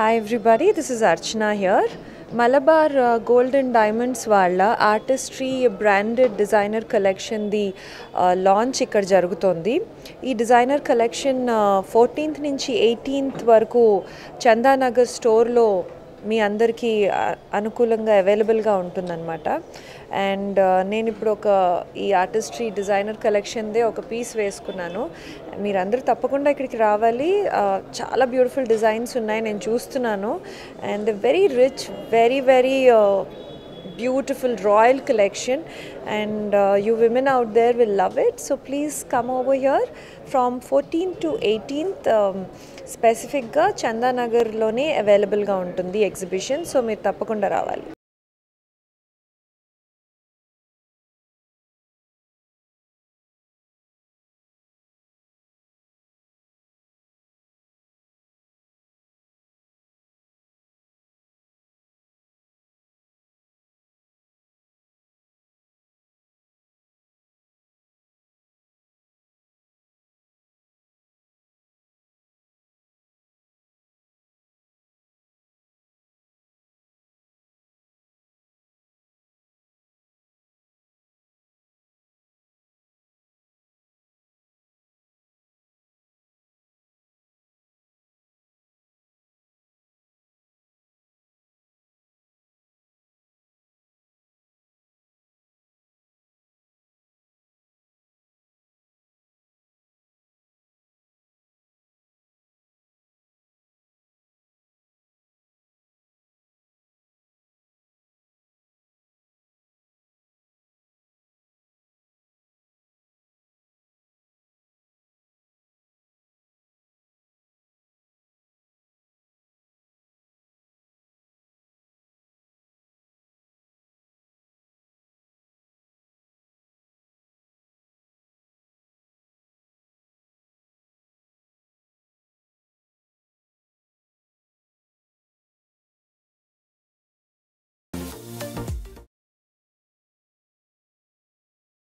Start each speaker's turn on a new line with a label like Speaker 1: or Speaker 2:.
Speaker 1: hi everybody this is Archana here Malabar gold and diamonds వాళ్ళ artistry branded designer కలెక్షన్ది launch ఇక్కడ జరుగుతోంది ఈ డిజైనర్ కలెక్షన్ ఫోర్టీన్త్ నుంచి ఎయిటీన్త్ వరకు చందానగర్ స్టోర్లో మీ అందరికీ అ- అనుకూలంగా అవైలబుల్గా ఉంటుందన్నమాట అండ్ నేను ఇప్పుడు ఒక ఈ ఆర్టిస్ట్రీ డిజైనర్ కలెక్షన్దే ఒక పీస్ వేసుకున్నాను మీరందరూ తప్పకుండా ఇక్కడికి రావాలి ఆ, చాలా బ్యూటిఫుల్ డిజైన్స్ ఉన్నాయి నేను చూస్తున్నాను and very rich very very beautiful royal collection and uh, you women out there will love it so please come over here from 14th to 18th um, స్పెసిఫిక్గా చందానగర్లోనే అవైలబుల్గా ఉంటుంది ఎగ్జిబిషన్ సో మీరు తప్పకుండా రావాలి